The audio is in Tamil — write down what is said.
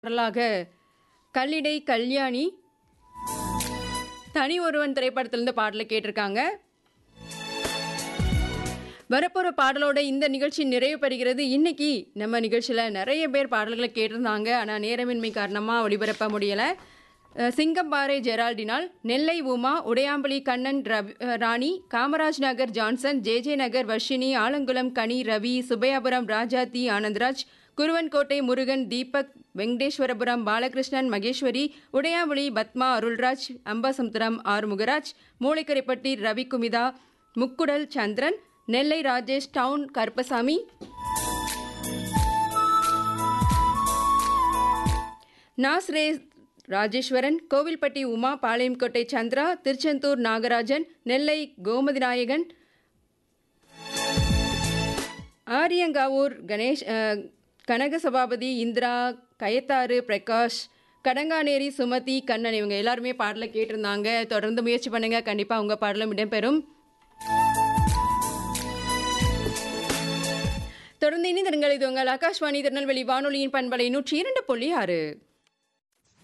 பாடலாக கல்லிடை கல்யாணி தனி ஒருவன் திரைப்படத்திலிருந்து பாடலை கேட்டிருக்காங்க வரப்போகிற பாடலோட இந்த நிகழ்ச்சி நிறைவு பெறுகிறது இன்னைக்கு நம்ம நிகழ்ச்சியில் நிறைய பேர் பாடல்களை கேட்டிருந்தாங்க ஆனால் நேரமின்மை காரணமாக ஒளிபரப்ப முடியலை அஹ் சிங்கம்பாறை ஜெரால்டினால் நெல்லை உமா உடையாம்பலி கண்ணன் ரவி அஹ் Rani Kamaraj Nagar Johnson J J Nagar Varshini Alangulam Kani Ravi Subbaiyapuram Rajathi Anandraj Kuruvankottai Murugan Deepak Venkateswarapuram Balakrishnan Maheswari Udaiyampuli Padma Arulraj Ambasamudram R Mugaraj Moolaikaraipatti Ravi Kumitha Mukkudal Chandran Nellai Rajesh town Karuppasamy நாஸ்ரே ராஜேஸ்வரன் கோவில்பட்டி உமா பாளையங்கோட்டை சந்திரா திருச்செந்தூர் நாகராஜன் நெல்லை கோமதி நாயகன் ஆரியங்காவூர் கணேஷ் அஹ், கனக சபாபதி இந்திரா கயத்தாறு பிரகாஷ் கடங்கானேரி சுமதி கண்ணன் இவங்க எல்லாருமே பாடலை கேட்டிருந்தாங்க தொடர்ந்து முயற்சி பண்ணுங்க கண்டிப்பாக உங்கள் பாடலும் இடம்பெறும் தொடர்ந்து இணைந்திருங்கள் இது உங்கள் ஆகாஷ்வாணி திருநெல்வேலி வானொலியின் பண்பலை நூற்றி இரண்டு புள்ளி ஆறு